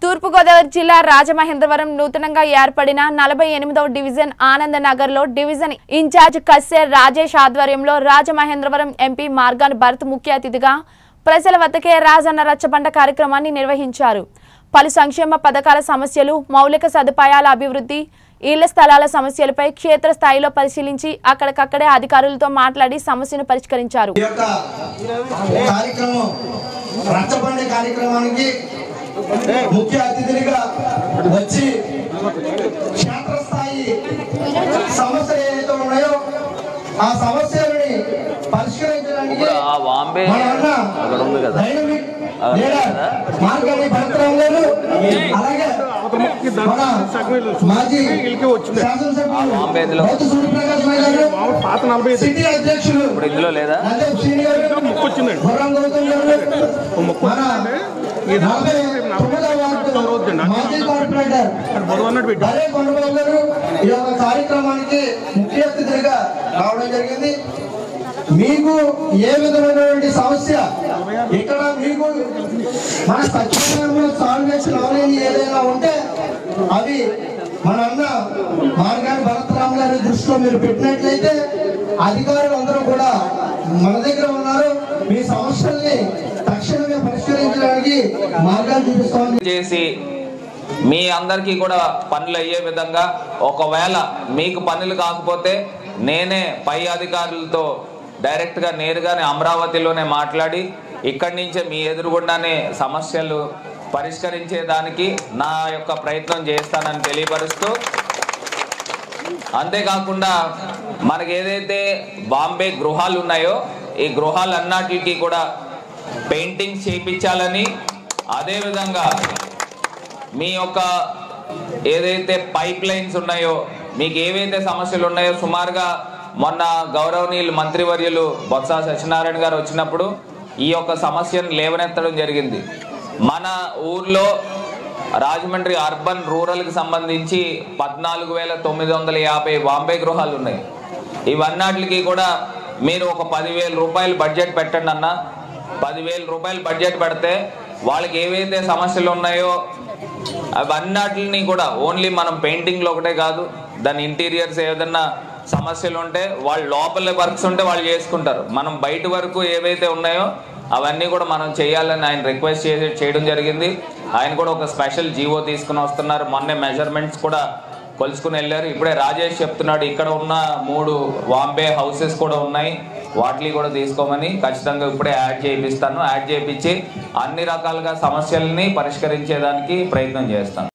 తూర్పుగోదావరి జిల్లా రాజమహేంద్రవరం నూతనంగా ఏర్పడిన నలభై ఎనిమిదవ డివిజన్ ఆనంద నగర్లో డివిజన్ ఇన్ఛార్జ్ కస్సే రాజేష్ ఆధ్వర్యంలో రాజమహేంద్రవరం ఎంపీ మార్గాన్ భరత్ ముఖ్య అతిథిగా ప్రజల వద్దకే రాజన్న రచ్చబండ కార్యక్రమాన్ని నిర్వహించారు పలు సంక్షేమ పథకాల సమస్యలు మౌలిక సదుపాయాల అభివృద్ధి ఇళ్ల స్థలాల సమస్యలపై క్షేత్రస్థాయిలో పరిశీలించి అక్కడికక్కడే అధికారులతో మాట్లాడి సమస్యను పరిష్కరించారు ఈ యొక్క కార్యక్రమం రచ్చబండి కార్యక్రమానికి ముఖ్య అతిథులుగా వచ్చి క్షేత్రస్థాయి సమస్యలు ఏవైతే ఉన్నాయో ఆ సమస్యలని పరిష్కరించడానికి ఇప్పుడు ఆ వాంబే మన అన్న అక్కడ ఉంది కదా డైనమిక్ అవును లీడర్ కదా? మార్గని భరతరావు గారు అలాగే మన మాజీ శాసనసభ్యులు బాంబే ఇందులో. బౌద్ధ సూర్యప్రకాష్ రాయ్ గారు పాత నలభై ఐదు సిటీ అధ్యక్షులు ఇప్పుడు ఇందులో లేదా నందం శ్రీని గారు ముక్కు వచ్చిందండి గుర్రం గౌతమ్ గారు ముక్కు మన ఈ నలభై తొమ్మిదవ వార్డు మాజీ కార్పొరేటర్ బరువు అన్నట్టు పెట్టాం బరే కొండబాబు గారు ఈ యొక్క కార్యక్రమానికి ముఖ్య అతిథులుగా రావడం జరిగింది మీకు ఏ విధమైనటువంటి సమస్య ఇక్కడ మీకు మన సచివాలయంలో సాల్వ్ చేసిన అవలేని ఏదైనా ఉంటే అవి మన అన్న మార్గాన్ని భరతరామ్ గారి దృష్టిలో మీరు పెట్టినట్లయితే అధికారులు అందరూ కూడా మన దగ్గర ఉన్నారు మీ సమస్యల్ని తక్షణమే పరిష్కరించడానికి మార్గాలు చూపిస్తామని చేసి మీ అందరికీ కూడా పనులు అయ్యే విధంగా ఒకవేళ మీకు పనులు కాకపోతే నేనే పై అధికారులతో డైరెక్ట్గా నేరుగానే అమరావతిలోనే మాట్లాడి ఇక్కడి నుంచే మీ ఎదురుగుండానే సమస్యలు పరిష్కరించేదానికి నా యొక్క ప్రయత్నం చేస్తానని తెలియపరుస్తూ అంతేకాకుండా మనకి ఏదైతే బాంబే గృహాలు ఉన్నాయో ఈ గృహాలన్నిటికీ కూడా పెయింటింగ్స్ చేయించాలని అదేవిధంగా మీ యొక్క ఏదైతే పైప్ లైన్స్ ఉన్నాయో మీకు ఏవైతే సమస్యలు ఉన్నాయో సుమారుగా మొన్న గౌరవనీయులు మంత్రివర్యులు బొత్స సత్యనారాయణ గారు వచ్చినప్పుడు ఈ యొక్క సమస్యను లేవనెత్తడం జరిగింది మన ఊర్లో రాజమండ్రి అర్బన్ రూరల్కి సంబంధించి పద్నాలుగు వేల తొమ్మిది వందల యాభై బాంబే గృహాలు ఉన్నాయి ఇవన్నిటికి కూడా మీరు ఒక పదివేల రూపాయలు బడ్జెట్ పెట్టండి అన్న పదివేల రూపాయలు బడ్జెట్ పెడితే వాళ్ళకి ఏవైతే సమస్యలు ఉన్నాయో అవన్నిటిని కూడా ఓన్లీ మనం పెయింటింగ్లో ఒకటే కాదు దాని ఇంటీరియర్స్ ఏదన్నా సమస్యలు ఉంటే వాళ్ళు లోపల వర్క్స్ ఉంటే వాళ్ళు చేసుకుంటారు మనం బయట వరకు ఏవైతే ఉన్నాయో అవన్నీ కూడా మనం చేయాలని ఆయన రిక్వెస్ట్ చేసి చేయడం జరిగింది ఆయన కూడా ఒక స్పెషల్ జీవో తీసుకుని వస్తున్నారు మొన్నే మెజర్మెంట్స్ కూడా కొలుసుకుని వెళ్ళారు ఇప్పుడే రాజేష్ చెప్తున్నాడు ఇక్కడ ఉన్న మూడు వాంబే హౌసెస్ కూడా ఉన్నాయి వాటిని కూడా తీసుకోమని ఖచ్చితంగా ఇప్పుడే యాడ్ చేయిస్తాను యాడ్ చేయించి అన్ని రకాలుగా సమస్యల్ని పరిష్కరించేదానికి ప్రయత్నం చేస్తాను